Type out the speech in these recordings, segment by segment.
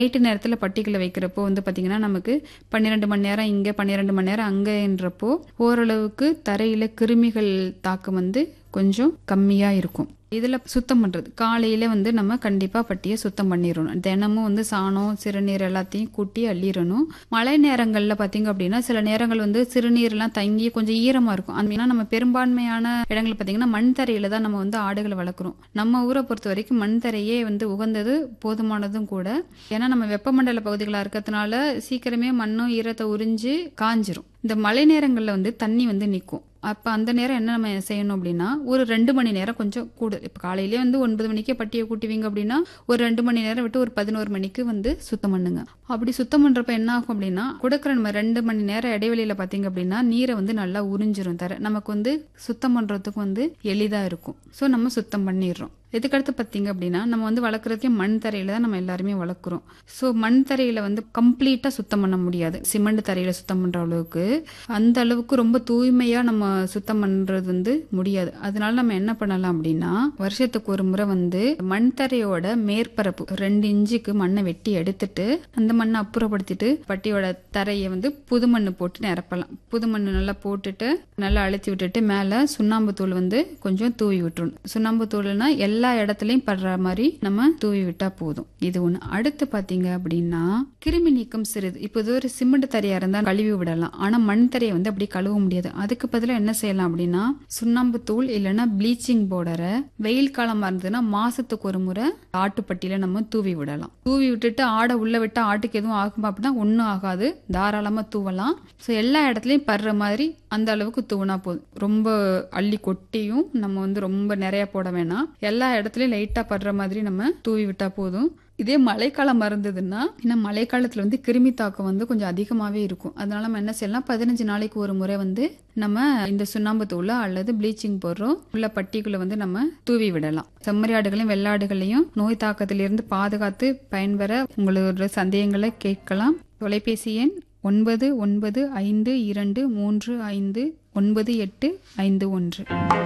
night நேரத்தில் பட்டிகளை வைக்கிறப்போ வந்து பார்த்திங்கன்னா நமக்கு பன்னிரெண்டு மணி நேரம் இங்கே பன்னிரெண்டு மணி நேரம் அங்கேன்றப்போ ஓரளவுக்கு தரையில் கிருமிகள் தாக்கம் வந்து கொஞ்சம் கம்மியாக இருக்கும் இதில் சுத்தம் பண்ணுறது காலையில் வந்து நம்ம கண்டிப்பாக பட்டியை சுத்தம் பண்ணிடணும் தினமும் வந்து சாணம் சிறுநீர் எல்லாத்தையும் கூட்டி அள்ளிடணும் மழை நேரங்களில் பார்த்தீங்க அப்படின்னா சில நேரங்கள் வந்து சிறுநீர்லாம் தங்கி கொஞ்சம் ஈரமாக இருக்கும் அப்படின்னா நம்ம பெரும்பான்மையான இடங்கள் பார்த்தீங்கன்னா மண் தரையில் தான் நம்ம வந்து ஆடுகளை வளர்க்குறோம் நம்ம ஊரை பொறுத்த வரைக்கும் மண் தரையே வந்து உகந்தது போதுமானதும் கூட ஏன்னா நம்ம வெப்பமண்டல பகுதிகளாக இருக்கிறதுனால சீக்கிரமே மண்ணும் ஈரத்தை உறிஞ்சு காஞ்சிரும் இந்த மழை நேரங்களில் வந்து தண்ணி வந்து நிற்கும் அப்போ அந்த நேரம் என்ன நம்ம செய்யணும் அப்படின்னா ஒரு ரெண்டு மணி நேரம் கொஞ்சம் கூடு இப்போ காலையிலே வந்து ஒன்பது மணிக்கே பட்டியை கூட்டுவீங்க அப்படின்னா ஒரு ரெண்டு மணி நேரம் விட்டு ஒரு பதினோரு மணிக்கு வந்து சுத்தம் பண்ணுங்க அப்படி சுத்தம் பண்ணுறப்ப என்ன ஆகும் அப்படின்னா கொடுக்குற நம்ம ரெண்டு மணி நேரம் இடைவெளியில் பார்த்தீங்க அப்படின்னா நீரை வந்து நல்லா உறிஞ்சிரும் தர நமக்கு வந்து சுத்தம் பண்ணுறதுக்கு வந்து எளிதாக இருக்கும் ஸோ நம்ம சுத்தம் பண்ணிடுறோம் இதுக்கடுத்து பார்த்தீங்க அப்படின்னா நம்ம வந்து வளர்க்குறதுக்கே மண் தரையில தான் நம்ம எல்லாருமே வளர்க்குறோம் ஸோ மண் தரையில வந்து கம்ப்ளீட்டாக சுத்தம் பண்ண முடியாது சிமெண்ட் தரையில சுத்தம் பண்ணுற அளவுக்கு அந்த அளவுக்கு ரொம்ப தூய்மையாக நம்ம சுத்தம் பண்ணுறது வந்து முடியாது அதனால நம்ம என்ன பண்ணலாம் அப்படின்னா வருஷத்துக்கு ஒரு முறை வந்து மண் தரையோட மேற்பரப்பு ரெண்டு இன்ச்சுக்கு மண்ணை வெட்டி எடுத்துட்டு அந்த மண்ணை அப்புறப்படுத்திட்டு பட்டியோட தரையை வந்து புது மண் போட்டு நிரப்பலாம் புது மண் நல்லா போட்டுட்டு நல்லா அழுத்தி விட்டுட்டு மேலே சுண்ணாம்பு தூள் வந்து கொஞ்சம் தூவி விட்டுறணும் சுண்ணாம்பு தூள்னா எல்லா இடத்துலையும் படுற மாதிரி நம்ம தூவி விட்டா போதும் இது ஒன்று அடுத்து பார்த்தீங்க அப்படின்னா கிருமி நீக்கம் சிறிது இப்போ இது ஒரு சிமெண்ட் தரையா இருந்தால் கழுவி விடலாம் ஆனால் மண் தரையை வந்து அப்படி கழுவ முடியாது அதுக்கு பதிலாக என்ன செய்யலாம் அப்படின்னா சுண்ணாம்பு தூள் இல்லைன்னா ப்ளீச்சிங் பவுடரை வெயில் காலமாக இருந்ததுன்னா மாசத்துக்கு ஒரு முறை ஆட்டுப்பட்டியில நம்ம தூவி விடலாம் தூவி விட்டுட்டு ஆடை உள்ள விட்டா ஆட்டுக்கு எதுவும் ஆகுமா அப்படின்னா ஒன்றும் ஆகாது தாராளமாக தூவலாம் ஸோ எல்லா இடத்துலையும் படுற மாதிரி அந்த அளவுக்கு தூவினா போதும் ரொம்ப அள்ளி கொட்டியும் நம்ம வந்து ரொம்ப நிறைய போட வேணாம் எல்லா இடத்துலையும் லைட்டாக படுற மாதிரி நம்ம தூவி விட்டா போதும் இதே மழைக்காலம் இருந்ததுன்னா இன்னும் மழைக்காலத்தில் வந்து கிருமி தாக்கம் வந்து கொஞ்சம் அதிகமாகவே இருக்கும் அதனால நம்ம என்ன செய்யலாம் பதினஞ்சு நாளைக்கு ஒரு முறை வந்து நம்ம இந்த சுண்ணாம்பு தூளோ அல்லது ப்ளீச்சிங் பவுடரோ உள்ள பட்டிக்குள்ள வந்து நம்ம தூவி விடலாம் செம்மறி ஆடுகளையும் வெள்ளாடுகளையும் நோய் தாக்கத்திலிருந்து பாதுகாத்து பயன்பெற உங்களோட சந்தேகங்களை கேட்கலாம் தொலைபேசி எண் ஒன்பது ஒன்பது ஐந்து இரண்டு மூன்று ஐந்து ஒன்பது எட்டு ஐந்து ஒன்று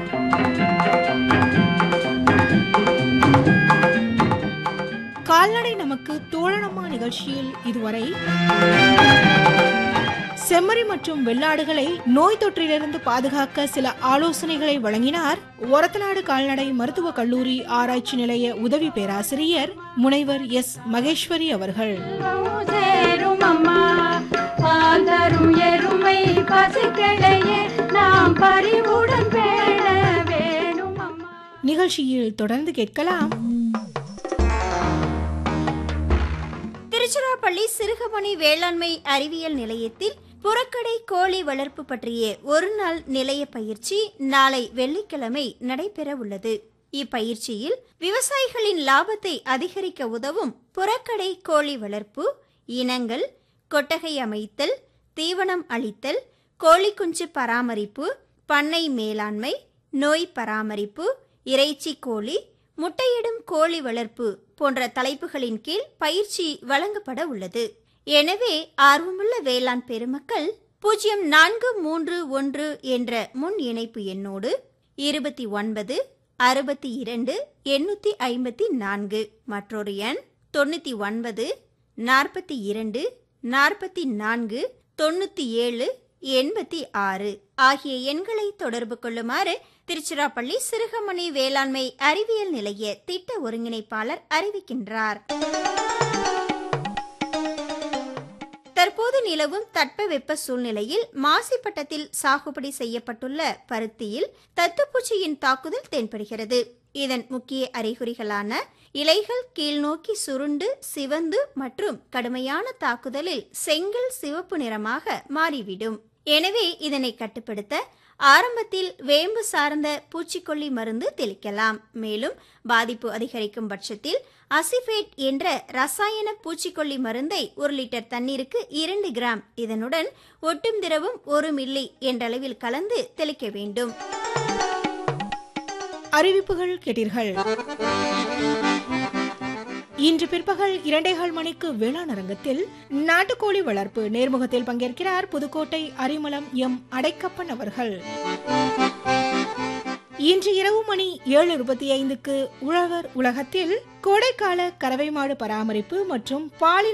கால்நடை நமக்கு தோழனமா நிகழ்ச்சியில் இதுவரை செம்மறி மற்றும் வெள்ளாடுகளை நோய் தொற்றிலிருந்து பாதுகாக்க சில ஆலோசனைகளை வழங்கினார் ஒரத்தநாடு கால்நடை மருத்துவக் கல்லூரி ஆராய்ச்சி நிலைய உதவி பேராசிரியர் முனைவர் எஸ் மகேஸ்வரி அவர்கள் சேரும் அம்மா பால் தரும் எருமை பசுக்களையே நாம் பறிவுடன் பேண வேணும் அம்மா நிகழ்ச்சியில் தொடர்ந்து கேட்கலாம் திருச்சிராப்பள்ளி சிறுகமணி வேளாண்மை அறிவியல் நிலையத்தில் புறக்கடை கோழி வளர்ப்பு பற்றிய ஒரு நாள் நிலைய பயிற்சி நாளை வெள்ளிக்கிழமை நடைபெற உள்ளது இப்பயிற்சியில் விவசாயிகளின் லாபத்தை அதிகரிக்க உதவும் புறக்கடை கோழி வளர்ப்பு இனங்கள் கொட்டகை அமைத்தல் தீவனம் அளித்தல் கோழி குஞ்சு பராமரிப்பு பண்ணை மேலாண்மை நோய் பராமரிப்பு இறைச்சி கோழி முட்டையிடும் கோழி வளர்ப்பு போன்ற தலைப்புகளின் கீழ் பயிற்சி வழங்கப்பட உள்ளது எனவே ஆர்வமுள்ள வேளாண் பெருமக்கள் பூஜ்ஜியம் நான்கு மூன்று ஒன்று என்ற முன் இணைப்பு எண்ணோடு இருபத்தி ஒன்பது அறுபத்தி இரண்டு எண்ணூத்தி ஐம்பத்தி நான்கு மற்றொரு எண் தொண்ணூத்தி ஒன்பது நாற்பத்தி இரண்டு நாற்பத்தி நான்கு தொண்ணூத்தி ஏழு எண்பத்தி ஆறு ஆகிய எண்களை தொடர்பு கொள்ளுமாறு திருச்சிராப்பள்ளி சிறுகமணி வேளாண்மை அறிவியல் நிலைய திட்ட ஒருங்கிணைப்பாளர் அறிவிக்கின்றார் தற்போது நிலவும் தட்பவெப்ப சூழ்நிலையில் மாசிப்பட்டத்தில் சாகுபடி செய்யப்பட்டுள்ள பருத்தியில் தத்துப்பூச்சியின் தாக்குதல் தென்படுகிறது இதன் முக்கிய அறிகுறிகளான இலைகள் கீழ்நோக்கி சுருண்டு சிவந்து மற்றும் கடுமையான தாக்குதலில் செங்கல் சிவப்பு நிறமாக மாறிவிடும் எனவே இதனை கட்டுப்படுத்த ஆரம்பத்தில் வேம்பு சார்ந்த பூச்சிக்கொல்லி மருந்து தெளிக்கலாம் மேலும் பாதிப்பு அதிகரிக்கும் பட்சத்தில் அசிஃபேட் என்ற ரசாயன பூச்சிக்கொல்லி மருந்தை ஒரு லிட்டர் தண்ணீருக்கு இரண்டு கிராம் இதனுடன் ஒட்டும் திரவம் ஒரு மில்லி என்றளவில் கலந்து தெளிக்க வேண்டும் அறிவிப்புகள் கேட்டீர்கள் இன்று பிற்பகல் இரண்டேகால் மணிக்கு வேளாண் அரங்கத்தில் நாட்டுக்கோழி வளர்ப்பு நேர்முகத்தில் பங்கேற்கிறார் புதுக்கோட்டை அரிமளம் எம் அடைக்கப்பன் அவர்கள் இன்று இரவு மணி ஏழு இருபத்தி ஐந்துக்கு உழவர் உலகத்தில் கோடைக்கால கறவை மாடு பராமரிப்பு மற்றும் பாலின்